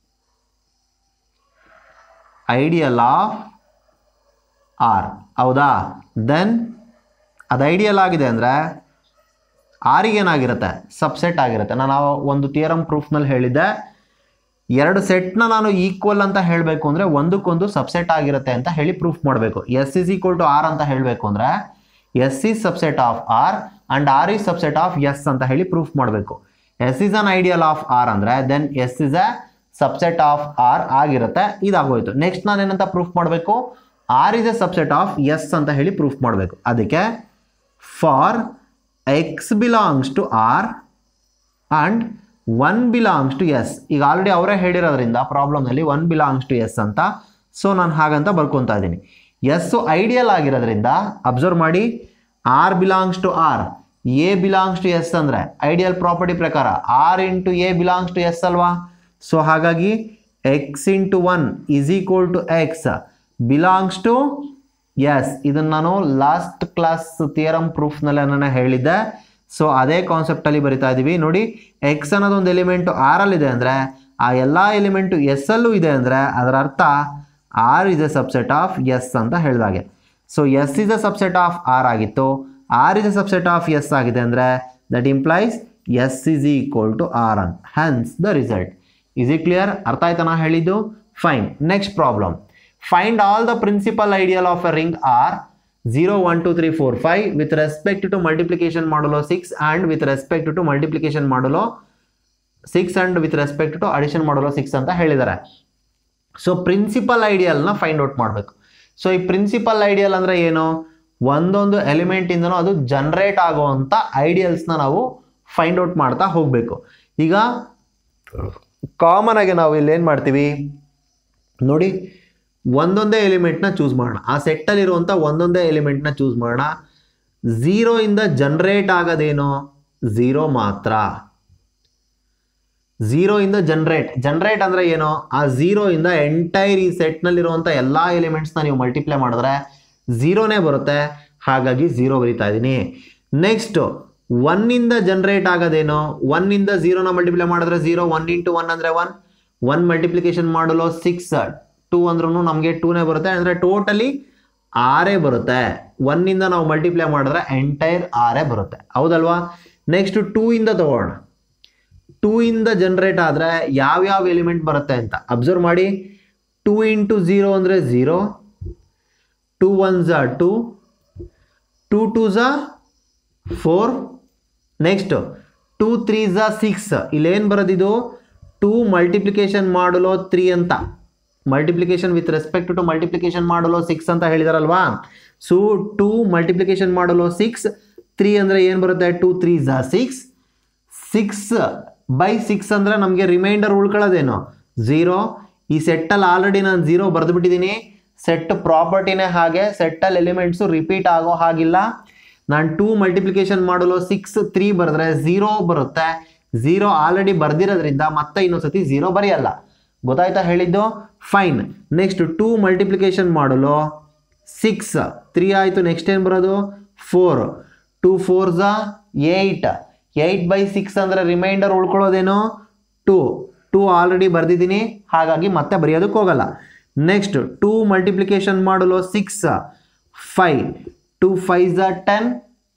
ideal of R ಹೌದಾ ದೆನ್ ಅದು ಐಡಿಯಲ್ ಆಗಿದೆ ಅಂದರೆ ಆರಿಗೆ ಏನಾಗಿರುತ್ತೆ ಸಬ್ಸೆಟ್ ಆಗಿರುತ್ತೆ ನಾನು ಆ ಒಂದು ಥಿಯರಮ್ ಪ್ರೂಫ್ನಲ್ಲಿ ಹೇಳಿದ್ದೆ ಎರಡು ಸೆಟ್ನ ನಾನು ಈಕ್ವಲ್ ಅಂತ ಹೇಳಬೇಕು ಅಂದರೆ ಒಂದಕ್ಕೊಂದು ಸಬ್ಸೆಟ್ ಆಗಿರುತ್ತೆ ಅಂತ ಹೇಳಿ ಪ್ರೂಫ್ ಮಾಡಬೇಕು S is equal to R ಅಂತ ಹೇಳಬೇಕು ಅಂದರೆ S is subset of R and R is subset of S ಅಂತ ಹೇಳಿ ಪ್ರೂಫ್ ಮಾಡಬೇಕು S is an ideal of R ಅಂದರೆ then S is a subset of R ಆಗಿರುತ್ತೆ ಇದಾಗೋಯ್ತು ನೆಕ್ಸ್ಟ್ ನಾನು ಏನಂತ ಪ್ರೂಫ್ ಮಾಡಬೇಕು R is a subset of S ಅಂತ ಹೇಳಿ ಪ್ರೂಫ್ ಮಾಡಬೇಕು ಅದಕ್ಕೆ for X belongs to R and one belongs to S ಈಗ ಆಲ್ರೆಡಿ ಅವರೇ ಹೇಳಿರೋದ್ರಿಂದ ಪ್ರಾಬ್ಲಮ್ನಲ್ಲಿ ಒನ್ ಬಿಲಾಂಗ್ಸ್ ಟು ಎಸ್ ಅಂತ ಸೊ ನಾನು ಹಾಗಂತ ಬರ್ಕೊತಾ ಇದ್ದೀನಿ ಎಸ್ ಐಡಿಯಲ್ ಆಗಿರೋದ್ರಿಂದ ಅಬ್ಸರ್ವ್ ಮಾಡಿ R belongs to R A belongs to S ಅಂದರೆ ಐಡಿಯಲ್ ಪ್ರಾಪರ್ಟಿ ಪ್ರಕಾರ R into A belongs to S ಅಲ್ವಾ ಸೊ ಹಾಗಾಗಿ X into one is equal to X belongs to S ಇದನ್ನು ನಾನು ಲಾಸ್ಟ್ ಕ್ಲಾಸ್ ಥಿಯರಮ್ ಪ್ರೂಫ್ನಲ್ಲಿ ನಾನು ಹೇಳಿದ್ದೆ ಸೊ ಅದೇ ಕಾನ್ಸೆಪ್ಟಲ್ಲಿ ಬರಿತಾ ಇದ್ದೀವಿ ನೋಡಿ ಎಕ್ಸ್ ಅನ್ನೋದು ಒಂದು ಎಲಿಮೆಂಟು ಆರಲ್ಲಿದೆ ಅಂದರೆ ಆ ಎಲ್ಲ ಎಲಿಮೆಂಟು ಎಸ್ ಅಲ್ಲೂ ಇದೆ ಅಂದರೆ ಅದರ ಅರ್ಥ R is a subset of S ಅಂತ ಹೇಳಿದಾಗೆ so S is a subset of R ಆಗಿತ್ತು R is a subset of S ಆಗಿದೆ ಅಂದರೆ that implies S is equal to R ಅಂತ hence the result is it clear ಅರ್ಥ ಆಯ್ತಾ ನಾ ಹೇಳಿದ್ದು fine next problem find all the principal ideal of a ring R 0 1 2 3 4 5 with respect to multiplication modulo 6 and with respect to multiplication modulo 6 and with respect to addition modulo 6 ಅಂತ ಹೇಳಿದ್ದಾರೆ ಸೊ ಪ್ರಿನ್ಸಿಪಲ್ ಐಡಿಯಲ್ನ ಫೈಂಡ್ ಔಟ್ ಮಾಡಬೇಕು ಸೊ ಈ ಪ್ರಿನ್ಸಿಪಲ್ ಐಡಿಯಲ್ ಅಂದರೆ ಏನು ಒಂದೊಂದು ಎಲಿಮೆಂಟಿಂದನೂ ಅದು ಜನ್ರೇಟ್ ಆಗುವಂಥ ಐಡಿಯಲ್ಸ್ನ ನಾವು ಫೈಂಡ್ ಔಟ್ ಮಾಡ್ತಾ ಹೋಗಬೇಕು ಈಗ ಕಾಮನ್ ಆಗಿ ನಾವು ಇಲ್ಲಿ ಏನು ಮಾಡ್ತೀವಿ ನೋಡಿ ಒಂದೊಂದೇ ಎಲಿಮೆಂಟ್ನ ಚೂಸ್ ಮಾಡೋಣ ಆ ಸೆಟ್ಟಲ್ಲಿರುವಂಥ ಒಂದೊಂದೇ ಎಲಿಮೆಂಟ್ನ ಚೂಸ್ ಮಾಡೋಣ ಝೀರೋಯಿಂದ ಜನ್ರೇಟ್ ಆಗೋದೇನೋ ಝೀರೋ ಮಾತ್ರ ಝೀರೋಯಿಂದ ಜನ್ರೇಟ್ ಜನ್ರೇಟ್ ಅಂದರೆ ಏನೋ ಆ ಝೀರೋಯಿಂದ ಎಂಟೈರ್ ಈ ಸೆಟ್ನಲ್ಲಿರುವಂಥ ಎಲ್ಲ ಎಲಿಮೆಂಟ್ಸ್ನ ನೀವು ಮಲ್ಟಿಪ್ಲೈ ಮಾಡಿದ್ರೆ ಝೀರೋನೇ ಬರುತ್ತೆ ಹಾಗಾಗಿ ಝೀರೋ ಬರಿತಾ ಇದ್ದೀನಿ ನೆಕ್ಸ್ಟು ಒನ್ನಿಂದ ಜನ್ರೇಟ್ ಆಗೋದೇನೋ ಒನ್ನಿಂದ ಝೀರೋನ ಮಲ್ಟಿಪ್ಲೈ ಮಾಡಿದ್ರೆ ಝೀರೋ ಒನ್ ಇಂಟು ಒನ್ ಅಂದರೆ one one multiplication modulo six two ಅಂದ್ರೂ ನಮಗೆ ಟೂನೇ ಬರುತ್ತೆ ಅಂದರೆ ಟೋಟಲಿ ಆರೇ ಬರುತ್ತೆ ಒನ್ನಿಂದ ನಾವು ಮಲ್ಟಿಪ್ಲೈ ಮಾಡಿದ್ರೆ ಎಂಟೈರ್ ಆರೇ ಬರುತ್ತೆ ಹೌದಲ್ವಾ ನೆಕ್ಸ್ಟ್ ಟೂ ಇಂದ ತಗೋಣ ಟೂ ಇಂದ ಜನ್ರೇಟ್ ಆದರೆ ಯಾವ್ಯಾವ ಎಲಿಮೆಂಟ್ ಬರುತ್ತೆ ಅಂತ ಅಬ್ಸರ್ವ್ ಮಾಡಿ ಟೂ ಇಂಟು ಝೀರೋ ಅಂದರೆ ಝೀರೋ ಟೂ ಒನ್ ಝಾ ಟೂ ಟೂ ಟೂ ಝಾ ಫೋರ್ ನೆಕ್ಸ್ಟ್ ಟೂ ತ್ರೀ ಝಾ ಸಿಕ್ಸ್ ಇಲ್ಲೇನು ಬರೋದಿದು ಟೂ ಮಲ್ಟಿಪ್ಲಿಕೇಶನ್ ಮಾಡಲು ತ್ರೀ ಅಂತ multiplication with respect to multiplication modulo six ಅಂತ ಹೇಳಿದಾರಲ್ವಾ so two multiplication modulo six three ಅಂದರೆ ಏನು ಬರುತ್ತೆ ಟೂ ತ್ರೀ ಝಾ ಸಿಕ್ಸ್ ಸಿಕ್ಸ್ ಬೈ ಸಿಕ್ಸ್ ಅಂದರೆ ನಮಗೆ ರಿಮೈಂಡರ್ ಉಳ್ಕೊಳ್ಳೋದೇನು ಝೀರೋ ಈ ಸೆಟ್ಟಲ್ಲಿ ಆಲ್ರೆಡಿ ನಾನು ಝೀರೋ ಬರೆದುಬಿಟ್ಟಿದ್ದೀನಿ ಸೆಟ್ ಪ್ರಾಪರ್ಟಿನೇ ಹಾಗೆ ಸೆಟ್ಟಲ್ಲಿ ಎಲಿಮೆಂಟ್ಸು ರಿಪೀಟ್ ಆಗೋ ಹಾಗಿಲ್ಲ ನಾನು two multiplication modulo six three ಬರೆದ್ರೆ ಝೀರೋ ಬರುತ್ತೆ ಝೀರೋ ಆಲ್ರೆಡಿ ಬರ್ದಿರೋದ್ರಿಂದ ಮತ್ತೆ ಇನ್ನೊಂದ್ಸತಿ ಝೀರೋ ಬರೆಯಲ್ಲ ಗೊತ್ತಾಯ್ತಾ ಹೇಳಿದ್ದು fine next two multiplication modulo six three ಆಯಿತು ನೆಕ್ಸ್ಟ್ ಏನು ಬರೋದು ಫೋರ್ ಟೂ ಫೋರ್ ಝಾ ಏಯ್ಟ್ ಏಯ್ಟ್ ಬೈ ಸಿಕ್ಸ್ ಅಂದರೆ ರಿಮೈಂಡರ್ ಉಳ್ಕೊಳ್ಳೋದೇನು ಟೂ ಟೂ ಆಲ್ರೆಡಿ ಬರೆದಿದ್ದೀನಿ ಹಾಗಾಗಿ ಮತ್ತೆ ಬರೆಯೋದಕ್ಕೆ ಹೋಗಲ್ಲ next two multiplication modulo six five two five ಝಾ ಟೆನ್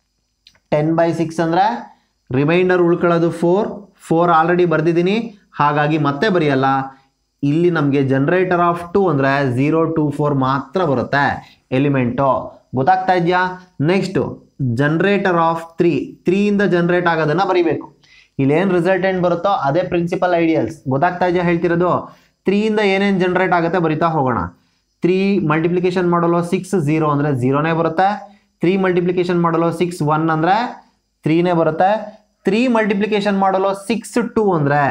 ಟೆನ್ ಬೈ ಸಿಕ್ಸ್ ಅಂದರೆ ರಿಮೈಂಡರ್ ಉಳ್ಕೊಳ್ಳೋದು ಫೋರ್ ಫೋರ್ ಆಲ್ರೆಡಿ ಬರೆದಿದ್ದೀನಿ ಹಾಗಾಗಿ ಮತ್ತೆ ಬರೆಯಲ್ಲ ಇಲ್ಲಿ ನಮಗೆ ಜನ್ರೇಟರ್ ಆಫ್ ಟು ಅಂದರೆ ಝೀರೋ ಟು ಫೋರ್ ಮಾತ್ರ ಬರುತ್ತೆ ಎಲಿಮೆಂಟು ಗೊತ್ತಾಗ್ತಾ ಇದೆಯಾ ನೆಕ್ಸ್ಟು ಜನ್ರೇಟರ್ ಆಫ್ ತ್ರೀ ತ್ರೀಯಿಂದ ಜನ್ರೇಟ್ ಆಗೋದನ್ನು ಬರಿಬೇಕು ಇಲ್ಲೇನು ರಿಸಲ್ಟೆಂಟ್ ಬರುತ್ತೋ ಅದೇ ಪ್ರಿನ್ಸಿಪಲ್ ಐಡಿಯಲ್ಸ್ ಗೊತ್ತಾಗ್ತಾ ಇದೆಯಾ ಹೇಳ್ತಿರೋದು ತ್ರೀಯಿಂದ ಏನೇನು ಜನ್ರೇಟ್ ಆಗುತ್ತೆ ಬರಿತಾ ಹೋಗೋಣ three multiplication modulo six zero ಅಂದರೆ ಝೀರೋನೇ ಬರುತ್ತೆ three multiplication modulo six one ಅಂದರೆ ತ್ರೀನೇ ಬರುತ್ತೆ three multiplication modulo six two ಅಂದರೆ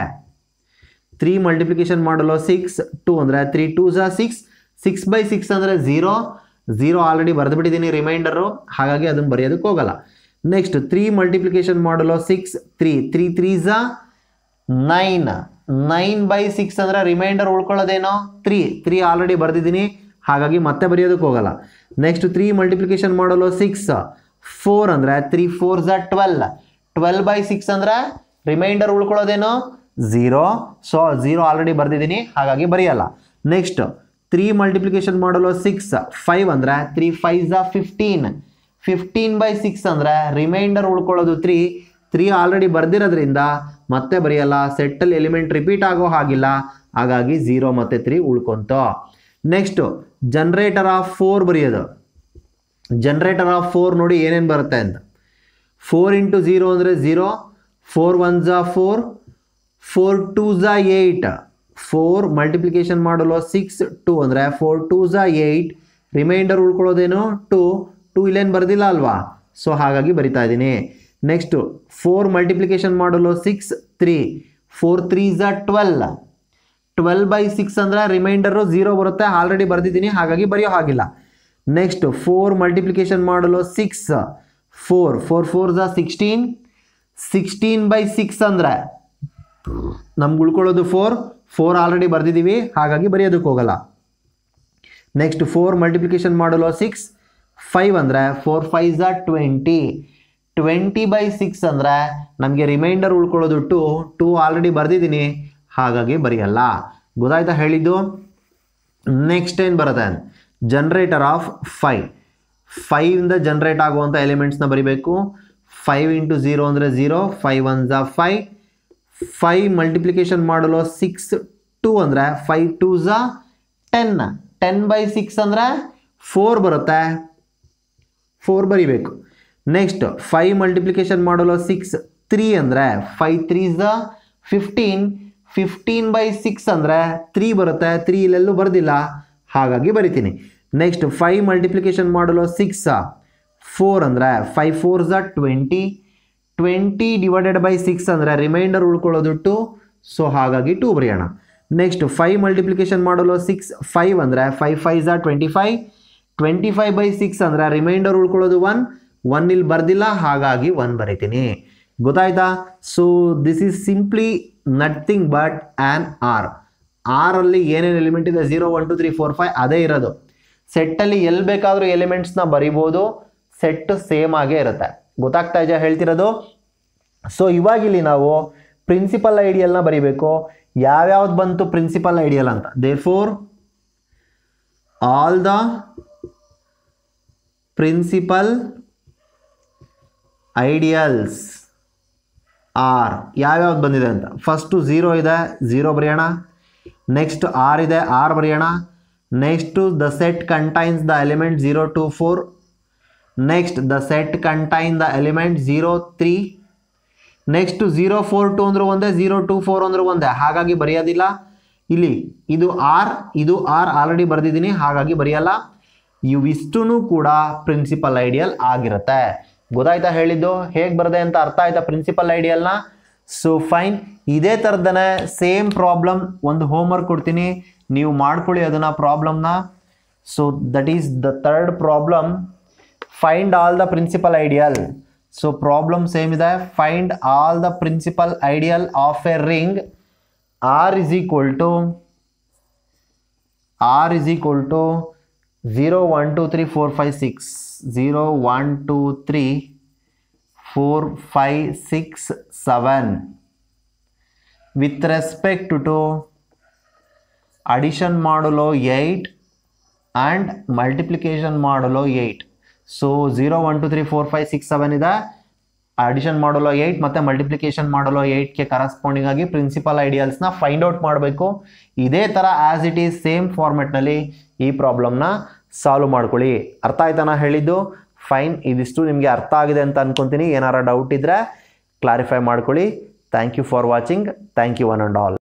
three multiplication modulo six two ಅಂದರೆ ತ್ರೀ ಟೂ ಝಾ ಸಿಕ್ಸ್ ಸಿಕ್ಸ್ ಬೈ ಸಿಕ್ಸ್ ಅಂದರೆ ಝೀರೋ ಝೀರೋ ಆಲ್ರೆಡಿ ಬರೆದುಬಿಟ್ಟಿದ್ದೀನಿ ರಿಮೈಂಡರು ಹಾಗಾಗಿ ಅದನ್ನು ಬರೆಯೋದಕ್ಕೆ ಹೋಗಲ್ಲ next three multiplication modulo six three three three ಝಾ ನೈನ್ ನೈನ್ ಬೈ ಸಿಕ್ಸ್ ಅಂದರೆ ರಿಮೈಂಡರ್ ಉಳ್ಕೊಳ್ಳೋದೇನೋ ತ್ರೀ ತ್ರೀ ಆಲ್ರೆಡಿ ಬರೆದಿದ್ದೀನಿ ಹಾಗಾಗಿ ಮತ್ತೆ ಬರೆಯೋದಕ್ಕೆ ಹೋಗಲ್ಲ next three multiplication modulo six four ಅಂದರೆ ತ್ರೀ ಫೋರ್ ಝಾ ಟ್ವೆಲ್ ಟ್ವೆಲ್ ಬೈ ಸಿಕ್ಸ್ ಅಂದರೆ ರಿಮೈಂಡರ್ ಉಳ್ಕೊಳ್ಳೋದೇನೋ ಝೀರೋ ಸೊ ಝೀರೋ ಆಲ್ರೆಡಿ ಬರೆದಿದ್ದೀನಿ ಹಾಗಾಗಿ ಬರೆಯಲ್ಲ next three multiplication modulo six five ಅಂದರೆ ತ್ರೀ ಫೈವ್ ಝಾ ಫಿಫ್ಟೀನ್ ಫಿಫ್ಟೀನ್ ಬೈ ಸಿಕ್ಸ್ ಅಂದರೆ ರಿಮೈಂಡರ್ ಉಳ್ಕೊಳ್ಳೋದು ತ್ರೀ ತ್ರೀ ಆಲ್ರೆಡಿ ಬರ್ದಿರೋದ್ರಿಂದ ಮತ್ತೆ ಬರೆಯಲ್ಲ ಸೆಟ್ಟಲ್ಲಿ ಎಲಿಮೆಂಟ್ ರಿಪೀಟ್ ಆಗೋ ಹಾಗಿಲ್ಲ ಹಾಗಾಗಿ ಝೀರೋ ಮತ್ತು ತ್ರೀ ಉಳ್ಕೊಂತು ನೆಕ್ಸ್ಟು ಜನ್ರೇಟರ್ ಆಫ್ ಫೋರ್ ಬರೆಯೋದು ಜನ್ರೇಟರ್ ಆಫ್ ಫೋರ್ ನೋಡಿ ಏನೇನು ಬರುತ್ತೆ ಅಂತ ಫೋರ್ ಇಂಟು ಝೀರೋ ಅಂದರೆ ಝೀರೋ ಫೋರ್ ಒನ್ ಝಾ ಫೋರ್ ಫೋರ್ ಟೂ ಝಾ eight four multiplication modulo six two ಅಂದರೆ ಫೋರ್ ಟೂ ಝಾ ಏಯ್ಟ್ ರಿಮೈಂಡರ್ ಉಳ್ಕೊಳ್ಳೋದೇನು ಟು ಟೂ ಇಲ್ಲೇನು ಬರ್ದಿಲ್ಲ ಅಲ್ವಾ ಸೊ ಹಾಗಾಗಿ ಬರಿತಾ ಇದ್ದೀನಿ next four multiplication modulo six three four three ಝಾ ಟ್ವೆಲ್ ಟ್ವೆಲ್ ಬೈ ಸಿಕ್ಸ್ ಅಂದರೆ ರಿಮೈಂಡರು ಝೀರೋ ಬರುತ್ತೆ ಆಲ್ರೆಡಿ ಬರೆದಿದ್ದೀನಿ ಹಾಗಾಗಿ ಬರೆಯೋ ಹಾಗಿಲ್ಲ next four multiplication modulo six four four four ಝ ಸಿಕ್ಸ್ಟೀನ್ ಸಿಕ್ಸ್ಟೀನ್ ಬೈ ಸಿಕ್ಸ್ ಅಂದರೆ ನಮ್ಗೆ ಉಳ್ಕೊಳ್ಳೋದು ಫೋರ್ ಫೋರ್ ಆಲ್ರೆಡಿ ಬರೆದಿದ್ದೀವಿ ಹಾಗಾಗಿ ಬರೆಯೋದಕ್ಕೆ ಹೋಗಲ್ಲ next four multiplication modulo six five ಅಂದರೆ ಫೋರ್ ಫೈವ್ ಝ ಟ್ವೆಂಟಿ ಟ್ವೆಂಟಿ ಬೈ ಸಿಕ್ಸ್ ಅಂದರೆ ನಮಗೆ ರಿಮೈಂಡರ್ ಉಳ್ಕೊಳ್ಳೋದು ಟು ಟು ಆಲ್ರೆಡಿ ಬರೆದಿದ್ದೀನಿ ಹಾಗಾಗಿ ಬರೆಯಲ್ಲ ಗೊತ್ತಾಯ್ತಾ ಹೇಳಿದ್ದು ನೆಕ್ಸ್ಟ್ ಏನು ಬರುತ್ತೆ ಜನ್ರೇಟರ್ ಆಫ್ ಫೈವ್ ಫೈವಿಂದ ಜನ್ರೇಟ್ ಆಗುವಂಥ ಎಲಿಮೆಂಟ್ಸ್ನ ಬರಿಬೇಕು ಫೈವ್ ಇಂಟು ಝೀರೋ ಅಂದರೆ ಝೀರೋ ಫೈವ್ ಒನ್ ಝ five five multiplication modulo six two ಅಂದರೆ ಫೈವ್ ಟು ಝ ಟೆನ್ ಟೆನ್ ಬೈ ಸಿಕ್ಸ್ ಅಂದರೆ ಫೋರ್ ಬರುತ್ತೆ ಫೋರ್ ಬರಿಬೇಕು next five multiplication modulo six three ಅಂದರೆ ಫೈವ್ ತ್ರೀ ಝ ಫಿಫ್ಟೀನ್ ಫಿಫ್ಟೀನ್ ಬೈ ಸಿಕ್ಸ್ ಅಂದರೆ ತ್ರೀ ಬರುತ್ತೆ ತ್ರೀ ಇಲ್ಲೆಲ್ಲೂ ಬರೆದಿಲ್ಲ ಹಾಗಾಗಿ ಬರಿತೀನಿ next five multiplication modulo six four ಅಂದರೆ ಫೈವ್ ಫೋರ್ ಝ twenty twenty divided by six ಅಂದರೆ ರಿಮೈಂಡರ್ ಉಳ್ಕೊಳ್ಳೋದು ಟು ಸೊ ಹಾಗಾಗಿ ಟೂ ಬರೆಯೋಣ next five multiplication modulo six five ಅಂದರೆ ಫೈವ್ ಫೈವ್ ಝ twenty five twenty five by six ಅಂದರೆ ರಿಮೈಂಡರ್ ಉಳ್ಕೊಳ್ಳೋದು ಒನ್ ಒನ್ ಇಲ್ಲಿ ಬರ್ದಿಲ್ಲ ಹಾಗಾಗಿ ಒನ್ ಬರಿತೀನಿ ಗೊತ್ತಾಯ್ತಾ so this is simply nothing but an R ಆರಲ್ಲಿ ಏನೇನು ಎಲಿಮೆಂಟ್ ಇದೆ zero one two three four five ಅದೇ ಇರೋದು ಸೆಟ್ಟಲ್ಲಿ ಎಲ್ಲಿ ಬೇಕಾದರೂ ಎಲಿಮೆಂಟ್ಸ್ನ ಬರಿಬೋದು ಸೆಟ್ ಸೇಮ್ ಆಗೇ ಇರುತ್ತೆ ಗೊತ್ತಾಗ್ತಾ ಇದೆಯಾ ಹೇಳ್ತಿರೋದು ಸೊ ಇವಾಗಿಲ್ಲಿ ನಾವು ಪ್ರಿನ್ಸಿಪಲ್ ಐಡಿಯಲ್ನ ಬರಿಬೇಕು ಯಾವ್ಯಾವ್ದು ಬಂತು ಪ್ರಿನ್ಸಿಪಲ್ ಐಡಿಯಲ್ ಅಂತ therefore all the principal ideals are ಯಾವ್ಯಾವ್ದು ಬಂದಿದೆ ಅಂತ ಫಸ್ಟು ಝೀರೋ ಇದೆ ಝೀರೋ ಬರೆಯೋಣ ನೆಕ್ಸ್ಟ್ ಆರ್ ಇದೆ ಆರ್ ಬರೆಯೋಣ next the set contains the element zero two four next the set contain the element zero three next zero four two ಅಂದ್ರೆ ಒಂದೇ ಝೀರೋ ಟು ಫೋರ್ ಅಂದ್ರೆ ಒಂದೇ ಹಾಗಾಗಿ ಬರೆಯೋದಿಲ್ಲ ಇಲ್ಲಿ ಇದು ಆರ್ ಇದು ಆರ್ ಆಲ್ರೆಡಿ ಬರೆದಿದ್ದೀನಿ ಹಾಗಾಗಿ ಬರೆಯಲ್ಲ ಇವಿಷ್ಟೂ ಕೂಡ ಪ್ರಿನ್ಸಿಪಲ್ ಐಡಿಯಲ್ ಆಗಿರುತ್ತೆ ಗೊತ್ತಾಯ್ತಾ ಹೇಳಿದ್ದು ಹೇಗೆ ಬರದೆ ಅಂತ ಅರ್ಥ ಆಯ್ತಾ ಪ್ರಿನ್ಸಿಪಲ್ ಐಡಿಯಲ್ನ ಸೊ ಫೈನ್ ಇದೇ ಥರದನೇ ಸೇಮ್ ಪ್ರಾಬ್ಲಮ್ ಒಂದು ಹೋಮ್ವರ್ಕ್ ಕೊಡ್ತೀನಿ ನೀವು ಮಾಡ್ಕೊಳ್ಳಿ ಅದನ್ನು ಪ್ರಾಬ್ಲಮ್ನ so that is the third problem find all the principal ideal so problem same ಇದೆ find all the principal ideal of a ring R is equal to R is equal to zero one two three four five six zero one two three four five six seven with respect to addition modulo eight and multiplication modulo eight so zero one two three four five six seven ಇದೆ ಅಡಿಷನ್ ಮಾಡಲು ಏಯ್ಟ್ ಮತ್ತು ಮಲ್ಟಿಪ್ಲಿಕೇಶನ್ ಮಾಡಲು ಏಯ್ಟ್ಗೆ ಕರಸ್ಪಾಂಡಿಂಗ್ ಆಗಿ ಪ್ರಿನ್ಸಿಪಲ್ ಐಡಿಯಲ್ಸ್ನ ಫೈಂಡ್ ಔಟ್ ಮಾಡಬೇಕು ಇದೇ ಥರ ಆ್ಯಸ್ ಇಟ್ ಈಸ್ ಸೇಮ್ ಫಾರ್ಮೆಟ್ನಲ್ಲಿ ಈ ಪ್ರಾಬ್ಲಮ್ನ ಸಾಲ್ವ್ ಮಾಡ್ಕೊಳ್ಳಿ ಅರ್ಥ ಆಯ್ತಾ ನಾ ಹೇಳಿದ್ದು ಫೈನ್ ಇದಿಷ್ಟು ನಿಮಗೆ ಅರ್ಥ ಆಗಿದೆ ಅಂತ ಅನ್ಕೊತೀನಿ ಏನಾರ ಡೌಟ್ ಇದ್ದರೆ ಕ್ಲಾರಿಫೈ ಮಾಡ್ಕೊಳ್ಳಿ thank you for watching thank you one and all